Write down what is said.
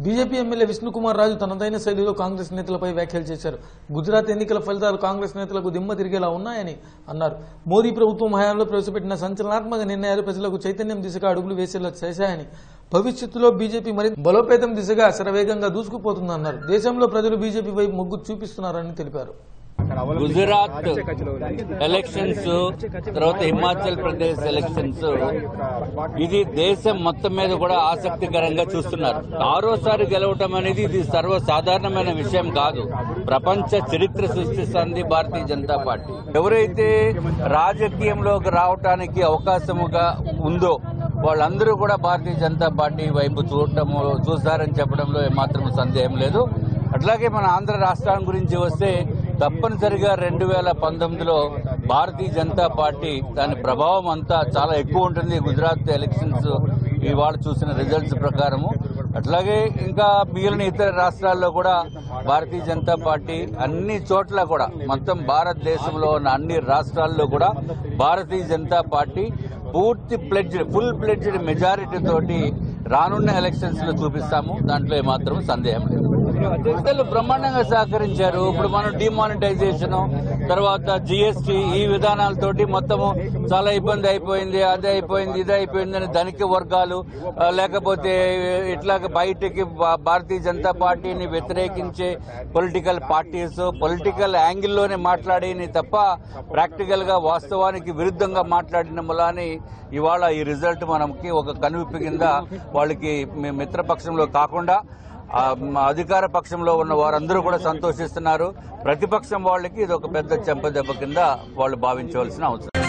BJP MLA Vishnukumar రాజు తనదైన శైలిలో కాంగ్రెస్ నేతలపై వ్యాఖ్యలు చేశారు గుజరాత్ ఎన్నికల ఫలితాలు కాంగ్రెస్ నేతలకు దిమ్మ తిరిగేలా ఉన్నాయని అన్నారు మోదీ ప్రభుత్వం హయాంలో ప్రవేశపెట్టిన సంచలనాత్మక నిర్ణయాలు ప్రజలకు చైతన్యం దిశగా అడుగులు వేసేలా చేశాయని భవిష్యత్తులో బీజేపీ మరింత బలోపేతం దిశగా శరవేగంగా దూసుకుపోతుందన్నారు దేశంలో ప్రజలు బీజేపీ వైపు మొగ్గు చూపిస్తున్నారని తెలిపారు గుజరాత్ ఎలక్షన్స్ తర్వాత హిమాచల్ ప్రదేశ్ ఎలక్షన్స్ ఇది దేశం మొత్తం మీద కూడా ఆసక్తికరంగా చూస్తున్నారు ఆరోసారి గెలవటం అనేది ఇది సర్వసాధారణమైన విషయం కాదు ప్రపంచ చరిత్ర సృష్టిస్తుంది భారతీయ జనతా పార్టీ ఎవరైతే రాజకీయంలోకి రావటానికి అవకాశముగా ఉందో వాళ్ళందరూ కూడా భారతీయ జనతా పార్టీ వైపు చూడటము చూస్తారని చెప్పడంలో ఏమాత్రం సందేహం లేదు అట్లాగే మన ఆంధ్ర రాష్ట్రం గురించి వస్తే తప్పనిసరిగా రెండు వేల పంతొమ్మిదిలో భారతీయ జనతా పార్టీ దాని ప్రభావం అంతా చాలా ఎక్కువ ఉంటుంది గుజరాత్ ఎలక్షన్స్ ఇవాళ చూసిన రిజల్ట్స్ ప్రకారము అట్లాగే ఇంకా మిగిలిన ఇతర రాష్ట్రాల్లో కూడా భారతీయ జనతా పార్టీ అన్ని చోట్ల కూడా మొత్తం భారతదేశంలో ఉన్న అన్ని రాష్ట్రాల్లో కూడా భారతీయ జనతా పార్టీ పూర్తి ప్లెడ్జ్డ్ ఫుల్ ప్లెడ్జ్డ్ మెజారిటీ తోటి రానున్న ఎలక్షన్స్ లో చూపిస్తాము దాంట్లో ఏమాత్రం సందేహం లేదు ప్రజలు బ్రహ్మాండంగా సహకరించారు ఇప్పుడు మనం డిమానిటైజేషన్ తర్వాత జిఎస్టీ ఈ విధానాలతోటి మొత్తము చాలా ఇబ్బంది అయిపోయింది అదే అయిపోయింది ఇది అయిపోయింది అని ధనిక వర్గాలు ఆ, లేకపోతే ఇట్లా బయటికి భా- భారతీయ జనతా పార్టీని వ్యతిరేకించే పొలిటికల్ పార్టీస్ పొలిటికల్ యాంగిల్లోనే మాట్లాడేని తప్ప ప్రాక్టికల్ గా వాస్తవానికి విరుద్ధంగా మాట్లాడిన మూలాని ఇవాళ ఈ రిజల్ట్ మనకి ఒక కనువిప్పు కింద వాళ్ళకి మీ- మిత్రపక్షంలో కాకుండా ఆ, మ- అధికార పక్షంలో ఉన్న వారందరూ కూడా సంతోషిస్తున్నారు ప్రతిపక్షం వాళ్ళకి ఇది ఒక పెద్ద చెంపదెబ్బ కింద వాళ్ళు భావించవలసిన అవసరం